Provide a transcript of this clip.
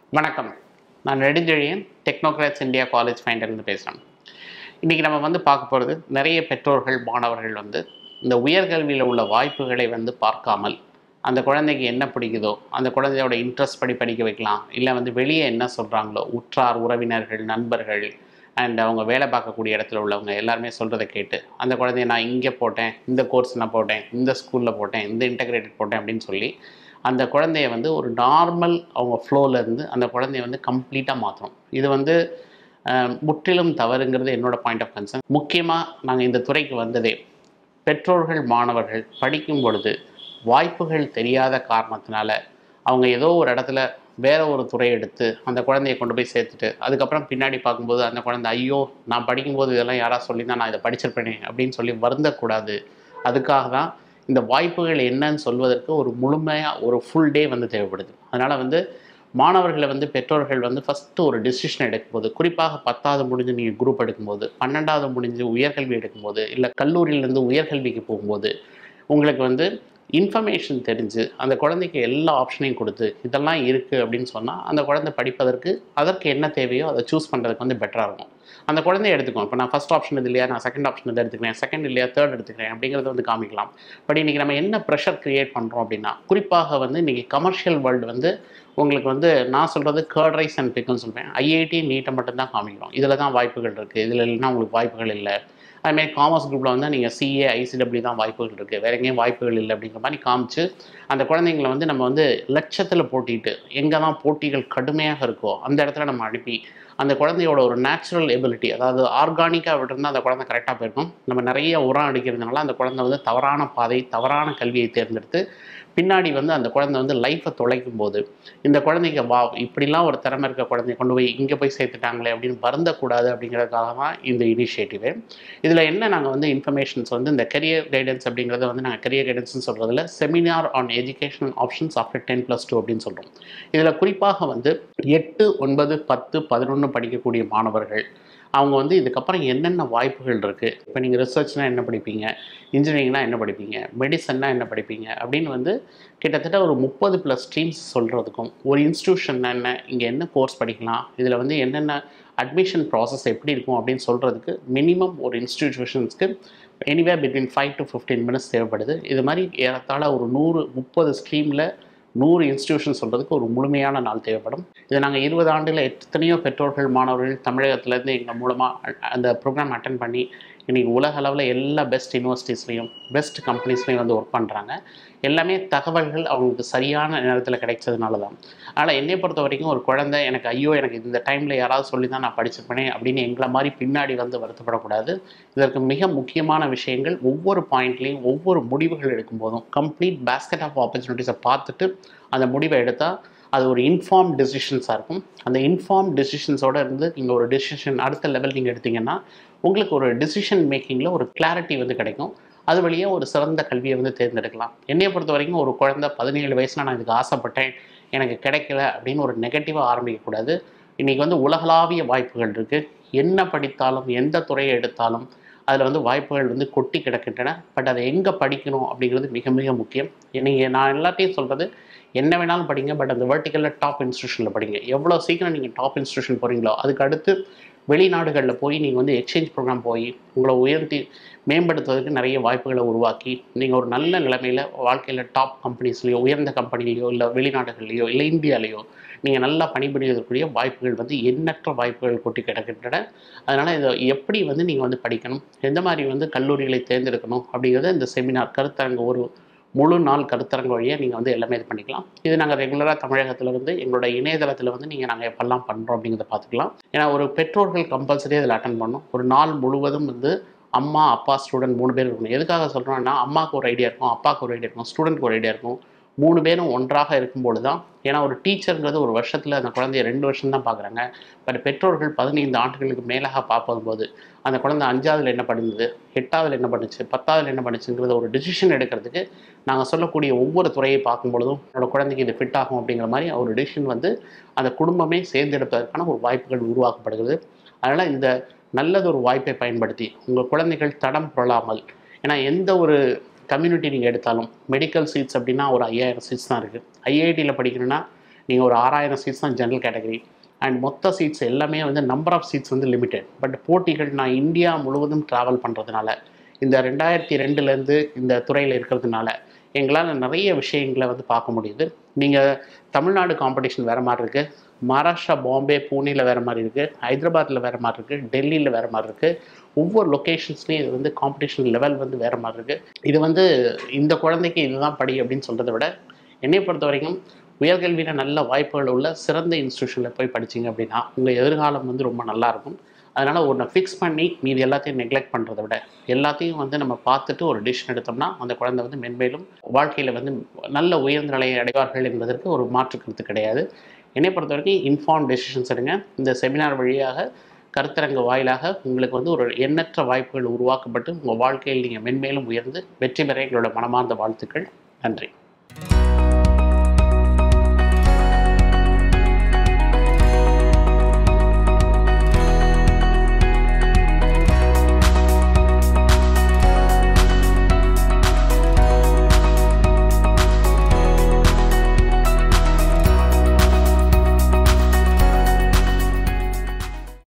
வணக்கம் நான் Nedunchezhiyan Technocrats India college ஃபைண்டர்லேருந்து பேசுகிறேன் இன்றைக்கி நம்ம வந்து பார்க்க போகிறது நிறைய பெற்றோர்கள் மாணவர்கள் வந்து இந்த உயர்கல்வியில் உள்ள வாய்ப்புகளை வந்து பார்க்காமல் அந்த குழந்தைக்கு என்ன பிடிக்குதோ அந்த குழந்தையோட இன்ட்ரெஸ்ட் படி படிக்க வைக்கலாம் இல்லை வந்து வெளியே என்ன சொல்கிறாங்களோ உற்றார் உறவினர்கள் நண்பர்கள் அண்ட் அவங்க வேலை பார்க்கக்கூடிய இடத்துல உள்ளவங்க எல்லாருமே சொல்கிறத கேட்டு அந்த குழந்தைய நான் இங்கே போட்டேன் இந்த கோர்ஸ் நான் போட்டேன் இந்த ஸ்கூலில் போட்டேன் இந்த இன்டகிரேட்டட் போட்டேன் அப்படின்னு சொல்லி அந்த குழந்தைய வந்து ஒரு நார்மல் அவங்க ஃப்ளோவில் இருந்து அந்த குழந்தைய வந்து கம்ப்ளீட்டாக மாற்றணும் இது வந்து அஹ், முற்றிலும் தவறுங்கிறது என்னோட பாயிண்ட் ஆஃப் கன்சர்ன் முக்கியமாக நாங்கள் இந்த துறைக்கு வந்ததே பெற்றோர்கள் மாணவர்கள் படிக்கும் பொழுது வாய்ப்புகள் தெரியாத காரணத்தினால அவங்க ஏதோ ஒரு இடத்துல வேற ஒரு துறை எடுத்து அந்த குழந்தைய கொண்டு போய் சேர்த்துட்டு அதுக்கப்புறம் பின்னாடி பார்க்கும்போது அந்த குழந்தை ஐயோ நான் படிக்கும்போது இதெல்லாம் யாராவது சொல்லி தான் நான் இதை படிச்சிருப்பேனே அப்படின்னு சொல்லி வருந்தக்கூடாது அதுக்காக தான் இந்த வாய்ப்புகள் என்னன்னு சொல்வதற்கு ஒரு முழுமையாக ஒரு ஃபுல் டே வந்து தேவைப்படுது அதனால் வந்து மாணவர்களை வந்து பெற்றோர்கள் வந்து ஃபஸ்ட்டு ஒரு டெசிஷன் எடுக்கும்போது குறிப்பாக பத்தாவது முடிஞ்சு நீங்கள் குரூப் எடுக்கும்போது பன்னெண்டாவது முடிஞ்சு உயர்கல்வி எடுக்கும்போது இல்லை கல்லூரியிலேருந்து உயர்கல்விக்கு போகும்போது உங்களுக்கு வந்து இன்ஃபர்மேஷன் தெரிஞ்சு அந்த குழந்தைக்கு எல்லா ஆப்ஷனையும் கொடுத்து இதெல்லாம் இருக்குது அப்படின்னு சொன்னால் அந்த குழந்தை படிப்பதற்கு அதற்கு என்ன தேவையோ அதை சூஸ் பண்ணுறதுக்கு வந்து பெட்டராக இருக்கும் அந்த குழந்தைய எடுத்துக்கும் இப்போ நான் ஃபஸ்ட் ஆப்ஷன் இது இல்லையா நான் செகண்ட் ஆப்ஷன் இதை எடுத்துக்கிறேன் செகண்ட் இல்லையா தேர்ட் எடுத்துக்கிறேன் அப்படிங்கிறத வந்து காமிக்கலாம் பட் இன்றைக்கி நம்ம என்ன ப்ரெஷர் க்ரியேட் பண்ணுறோம் அப்படின்னா குறிப்பாக வந்து இன்றைக்கி கமர்ஷியல் வேர்ல்டு வந்து உங்களுக்கு வந்து நான் சொல்கிறது கேர்ட் ரைஸ் அண்ட் பிக்குன்னு சொல்வேன் ஐஐடி நீட்டை மட்டும்தான் காமிக்கிறோம் இதில் தான் வாய்ப்புகள் இருக்குது இதில் இல்லைன்னா உங்களுக்கு வாய்ப்புகள் இல்லை அதுமாதிரி காமர்ஸ் குரூப்பில் வந்து நீங்கள் சிஏ ஐசிடபிள்யூ தான் வாய்ப்புகள் இருக்குது வேற எங்கேயும் வாய்ப்புகள் இல்லை அப்படிங்கிற மாதிரி காமிச்சு அந்த குழந்தைங்களை வந்து நம்ம வந்து லட்சத்தில் போட்டிட்டு எங்கே தான் போட்டிகள் கடுமையாக இருக்கோ அந்த இடத்துல நம்ம அனுப்பி அந்த குழந்தையோட ஒரு நேச்சுரல் எபிலிட்டி அதாவது ஆர்கானிக்காக விட்டுருந்தா அந்த குழந்தை கரெக்டாக போயிருக்கும் நம்ம நிறைய உரம் அடிக்கிறதுனால அந்த குழந்தை வந்து தவறான பாதை தவறான கல்வியை தேர்ந்தெடுத்து பின்னாடி வந்து அந்த குழந்தை வந்து லைஃப்பை தொலைக்கும் போது இந்த குழந்தைக்கு வா இப்படிலாம் ஒரு திறமை இருக்க குழந்தைய கொண்டு போய் இங்கே போய் சேர்த்துட்டாங்களே அப்படின்னு வருந்தக்கூடாது அப்படிங்கிறதுக்காக தான் இந்த இனிஷியேட்டிவு இதில் என்ன நாங்கள் வந்து இன்ஃபர்மேஷன்ஸ் வந்து இந்த கரியர் கைடன்ஸ் அப்படிங்கிறத வந்து நாங்கள் கரியர் கைடன்ஸ்னு சொல்கிறதுல seminar on educational options after ten plus two அப்படின்னு சொல்கிறோம் இதில் குறிப்பாக வந்து எட்டு ஒன்பது பத்து பதினொன்று படிக்கக்கூடிய மாணவர்கள் அவங்க வந்து இதுக்கப்புறம் என்னென்ன வாய்ப்புகள் இருக்குது இப்போ நீங்கள் ரிசர்ச்னால் என்ன படிப்பீங்க இன்ஜினியரிங்னா என்ன படிப்பீங்க மெடிசன்னா என்ன படிப்பீங்க அப்படின்னு வந்து கிட்டத்தட்ட ஒரு முப்பது ப்ளஸ் ஸ்ட்ரீம்ஸ் சொல்கிறதுக்கும் ஒரு இன்ஸ்டியூஷன் என்ன இங்கே என்ன கோர்ஸ் படிக்கலாம் இதில் வந்து என்னென்ன அட்மிஷன் ப்ராசஸ் எப்படி இருக்கும் அப்படின்னு சொல்கிறதுக்கு மினிமம் ஒரு இன்ஸ்டிடியூஷன்ஸ்க்கு anyway between five to fifteen minutes தேவைப்படுது இது மாதிரி ஏறத்தாழ ஒரு நூறு முப்பது ஸ்ட்ரீமில் நூறு இன்ஸ்டியூஷன் சொல்கிறதுக்கு ஒரு முழுமையான நாள் தேவைப்படும் இதை நாங்கள் இருபது ஆண்டுல எத்தனையோ பெற்றோர்கள் மாணவர்கள் தமிழகத்துலேருந்து எங்கள் மூலமாக அந்த ப்ரோக்ராம் அட்டன் பண்ணி இன்றைக்கி உலக அளவில் எல்லா பெஸ்ட் யூனிவர்சிட்டிஸ்லையும் பெஸ்ட் கம்பெனிஸ்லையும் வந்து ஒர்க் பண்ணுறாங்க எல்லாமே தகவல்கள் அவங்களுக்கு சரியான நேரத்தில் கிடைச்சதுனால தான் ஆனால் என்னை பொறுத்த வரைக்கும் ஒரு குழந்தை எனக்கு ஐயோ எனக்கு இந்த டைமில் யாராவது சொல்லி தான் நான் படிச்சிருப்பேனே அப்படின்னு எங்களை மாதிரி பின்னாடி வந்து வருத்தப்படக்கூடாது இதற்கு மிக முக்கியமான விஷயங்கள் ஒவ்வொரு பாயிண்ட்லேயும் ஒவ்வொரு முடிவுகள் எடுக்கும்போதும் கம்ப்ளீட் பேஸ்கெட் ஆஃப் ஆப்பர்ச்சுனிட்டிஸை பார்த்துட்டு அந்த முடிவை எடுத்தால் அது ஒரு இன்ஃபார்ம் டெசிஷன்ஸாக இருக்கும் அந்த இன்ஃபார்ம் டெசிஷன்ஸோட இருந்து நீங்கள் ஒரு டெசிஷன் அடுத்த லெவல் நீங்கள் எடுத்தீங்கன்னா உங்களுக்கு ஒரு டெசிஷன் மேக்கிங்கில் ஒரு கிளாரிட்டி வந்து கிடைக்கும் அது வழியாக ஒரு சிறந்த கல்வியை வந்து தேர்ந்தெடுக்கலாம் என்னைய பொறுத்த வரைக்கும் ஒரு குழந்தை பதினேழு வயசில் நான் இதுக்கு ஆசைப்பட்டேன் எனக்கு கிடைக்கல அப்படின்னு ஒரு நெகட்டிவாக ஆரம்பிக்கக்கூடாது இன்றைக்கி வந்து உலகளாவிய வாய்ப்புகள் இருக்குது என்ன படித்தாலும் எந்த துறையை எடுத்தாலும் அதில் வந்து வாய்ப்புகள் வந்து கொட்டி கிடக்கின்றன பட் அதை எங்கே படிக்கணும் அப்படிங்கிறது மிக மிக முக்கியம் நீங்கள் நான் எல்லாத்தையும் சொல்கிறது என்ன வேணாலும் படிங்க பட் அந்த வெர்டிக்கலில் டாப் இன்ஸ்டியூஷனில் படிங்க எவ்வளோ சீக்கிரம் நீங்கள் டாப் இன்ஸ்டியூஷன் போகிறீங்களோ அதுக்கு அடுத்து வெளிநாடுகளில் போய் நீங்கள் வந்து எக்ஸ்சேஞ்ச் ப்ரோக்ராம் போய் உங்களை உயர்த்தி மேம்படுத்துவதற்கு நிறைய வாய்ப்புகளை உருவாக்கி நீங்கள் ஒரு நல்ல நிலைமையில் வாழ்க்கையில் டாப் கம்பெனிஸ்லையோ உயர்ந்த கம்பெனிலையோ இல்லை வெளிநாடுகள்லையோ இல்லை இந்தியாலேயோ நீங்கள் நல்லா பணிபுரியக்கூடிய வாய்ப்புகள் வந்து எண்ணற்ற வாய்ப்புகள் கொட்டி கிடக்கின்றன அதனால் இதை எப்படி வந்து நீங்கள் வந்து படிக்கணும் எந்த மாதிரி வந்து கல்லூரிகளை தேர்ந்தெடுக்கணும் அப்படிங்கிறத இந்த செமினார் கருத்தரங்க ஒரு முழு நாள் கருத்தரங்க வழியாக நீங்கள் வந்து எல்லாமே இது பண்ணிக்கலாம் இது நாங்கள் ரெகுலராக தமிழகத்தில் வந்து எங்களோட இணையதளத்தில் வந்து நீங்கள் நாங்கள் எப்பெல்லாம் பண்ணுறோம் அப்படிங்கிறத பார்த்துக்கலாம் ஏன்னா ஒரு பெற்றோர்கள் கம்பல்சரி அதில் அட்டன் பண்ணணும் ஒரு நாள் முழுவதும் வந்து அம்மா அப்பா ஸ்டூடெண்ட் மூணு பேர் இருக்கணும் எதுக்காக சொல்கிறோன்னா அம்மாவுக்கு ஒரு ஐடியா இருக்கும் அப்பாவுக்கு ஒரு ஐடியா இருக்கும் ஸ்டூடெண்ட்க்கு ஒரு ஐடியா இருக்கும் மூணு பேரும் ஒன்றாக இருக்கும்பொழுது தான் ஏன்னா ஒரு டீச்சருங்கிறது ஒரு வருஷத்தில் அந்த குழந்தைய ரெண்டு வருஷம் தான் பார்க்குறாங்க பட் பெற்றோர்கள் பதினைந்து ஆண்டுகளுக்கு மேலாக பார்க்கும்போது அந்த குழந்தை அஞ்சாவதுல என்ன பண்ணுது எட்டாவதுல என்ன பண்ணுச்சு பத்தாவதுல என்ன பண்ணுச்சுங்கிறத ஒரு டிசிஷன் எடுக்கிறதுக்கு நாங்கள் சொல்லக்கூடிய ஒவ்வொரு துறையை பார்க்கும் பொழுதும் என்னோட குழந்தைக்கு இது ஃபிட் ஆகும் அப்படிங்கிற மாதிரி ஒரு டிசிஷன் வந்து அந்த குடும்பமே சேர்ந்தெடுப்பதற்கான ஒரு வாய்ப்புகள் உருவாக்கப்படுகிறது அதனால் இந்த நல்லது ஒரு வாய்ப்பை பயன்படுத்தி உங்கள் குழந்தைகள் தடம் புரளாமல் ஏன்னா எந்த ஒரு கம்யூனிட்டி நீங்கள் எடுத்தாலும் மெடிக்கல் சீட்ஸ் அப்படின்னா ஒரு ஐயாயிரம் சீட்ஸ் தான் இருக்குது ஐஐடியில் படிக்கணும்னா நீங்கள் ஒரு ஆறாயிரம் சீட்ஸ் தான் ஜென்ரல் கேட்டகரி அண்ட் மொத்த சீட்ஸ் எல்லாமே வந்து நம்பர் ஆஃப் சீட்ஸ் வந்து லிமிட்டட் பட் போட்டிகள் நான் இந்தியா முழுவதும் ட்ராவல் பண்ணுறதுனால இந்த ரெண்டாயிரத்தி ரெண்டுலேருந்து இந்த துறையில் இருக்கிறதுனால எங்களால் நிறைய விஷயங்களை வந்து பார்க்க முடியுது நீங்கள் தமிழ்நாடு காம்படிஷன் வேறு மாதிரி இருக்குது மகாராஷ்டிரா பாம்பே பூனேயில் வேறு மாதிரி இருக்குது ஹைதராபாத்தில் வேறு மாதிரி இருக்குது டெல்லியில் வேறு மாதிரி இருக்குது ஒவ்வொரு லொக்கேஷன்ஸ்லேயும் இது வந்து காம்படிஷன் லெவல் வந்து வேறு மாதிரி இருக்குது இது வந்து இந்த குழந்தைக்கு இதுதான் படி அப்படின்னு சொல்கிறத விட என்னை பொறுத்த வரைக்கும் உயர்கல்வியில் நல்ல வாய்ப்புகள் உள்ள சிறந்த இன்ஸ்டியூஷனில் போய் படிச்சீங்க அப்படின்னா உங்கள் எதிர்காலம் வந்து ரொம்ப நல்லாயிருக்கும் அதனால் ஒன்றை ஃபிக்ஸ் பண்ணி மீதி எல்லாத்தையும் நெக்லெக்ட் பண்ணுறதை விட எல்லாத்தையும் வந்து நம்ம பார்த்துட்டு ஒரு டிசிஷன் எடுத்தோம்னா அந்த குழந்தை வந்து மென்மேலும் வாழ்க்கையில் வந்து நல்ல உயர்ந்த நிலையை அடைவார்கள் என்பதற்கு ஒரு மாற்று கருத்து கிடையாது என்னை பொறுத்த வரைக்கும் இன்ஃபார்ம் டெசிஷன்ஸ் எடுங்க இந்த செமினார் வழியாக கருத்தரங்க வாயிலாக உங்களுக்கு வந்து ஒரு எண்ணற்ற வாய்ப்புகள் உருவாக்கப்பட்டு உங்கள் வாழ்க்கையில் நீங்கள் மென்மேலும் உயர்ந்து வெற்றி பெற எங்களோட மனமார்ந்த வாழ்த்துக்கள் நன்றி